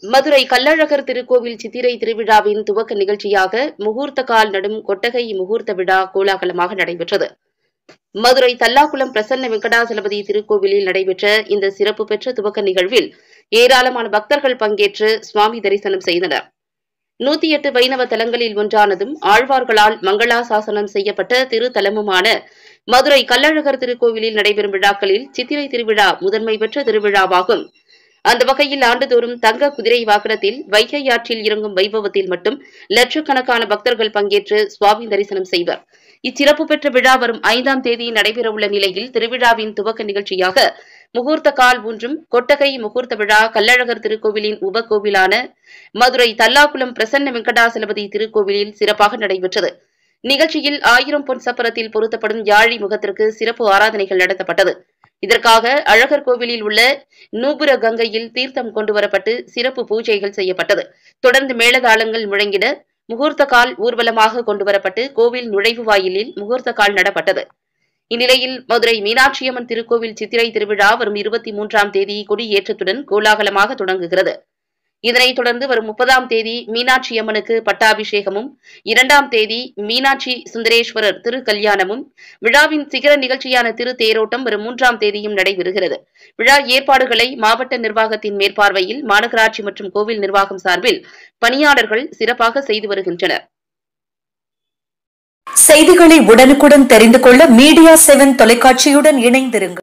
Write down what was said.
மதுரை கள்ளழகர் திருக்கோவில் சித்திரை திருவிழாவின் துவக்க நிகழ்ச்சியாக முகூர்த்த கால் நடும் கொட்டகை முகூர்த்த விழா கோலாகலமாக நடைபெற்றது மதுரை தல்லாக்குளம் பிரசன்ன வெங்கடாசலபதி திருக்கோவிலில் நடைபெற்ற இந்த சிறப்பு பெற்ற துவக்க நிகழ்வில் ஏராளமான பக்தர்கள் பங்கேற்று சுவாமி தரிசனம் செய்தனர் நூத்தி எட்டு வைணவ தலங்களில் ஒன்றானதும் ஆழ்வார்களால் மங்களாசாசனம் செய்யப்பட்ட திருத்தலமுமான மதுரை கள்ளழகர் திருக்கோவிலில் நடைபெறும் விழாக்களில் சித்திரை திருவிழா முதன்மை பெற்ற திருவிழாவாகும் அந்த வகையில் ஆண்டுதோறும் தங்க குதிரை வாகனத்தில் வைகை ஆற்றில் இறங்கும் வைபவத்தில் மட்டும் லட்சக்கணக்கான பக்தர்கள் பங்கேற்று சுவாமி தரிசனம் செய்வர் இச்சிறப்பு பெற்ற விழா வரும் ஐந்தாம் தேதி நடைபெறவுள்ள நிலையில் திருவிழாவின் துவக்க நிகழ்ச்சியாக முகூர்த்த கால் ஒன்றும் கொட்டகை முகூர்த்த விழா கள்ளழகர் திருக்கோவிலின் உபகோவிலான மதுரை தல்லாக்குளம் பிரசன்ன வெங்கடாசலபதி திருக்கோவிலில் சிறப்பாக நடைபெற்றது நிகழ்ச்சியில் ஆயிரம் பொன் சப்பரத்தில் பொருத்தப்படும் யாழி முகத்திற்கு சிறப்பு ஆராதனைகள் நடத்தப்பட்டது இதற்காக அழகர் கோவிலில் உள்ள நூபுர கங்கையில் தீர்த்தம் கொண்டுவரப்பட்டு சிறப்பு பூஜைகள் செய்யப்பட்டது தொடர்ந்து மேளதாளங்கள் முழங்கின முகூர்த்த கால் ஊர்வலமாக கொண்டுவரப்பட்டு கோவில் நுழைவு வாயிலில் முகூர்த்த கால் நடப்பட்டது இந்நிலையில் மதுரை மீனாட்சியம்மன் திருக்கோவில் சித்திரை திருவிழா வரும் இருபத்தி மூன்றாம் தேதி கொடியேற்றத்துடன் கோலாகலமாக தொடங்குகிறது இதனைத் தொடர்ந்து வரும் முப்பதாம் தேதி மீனாட்சி அம்மனுக்கு பட்டாபிஷேகமும் இரண்டாம் தேதி மீனாட்சி சுந்தரேஸ்வரர் திருக்கல்யாணமும் விழாவின் சிகர நிகழ்ச்சியான திரு தேரோட்டம் வரும் மூன்றாம் தேதியும் நடைபெறுகிறது விழா ஏற்பாடுகளை மாவட்ட நிர்வாகத்தின் மேற்பார்வையில் மாநகராட்சி மற்றும் கோவில் நிர்வாகம் சார்பில் பணியாளர்கள் சிறப்பாக செய்து வருகின்றனர் செய்திகளை உடனுக்குடன் தெரிந்து கொள்ள மீடியா செவன் தொலைக்காட்சியுடன் இணைந்திருங்கள்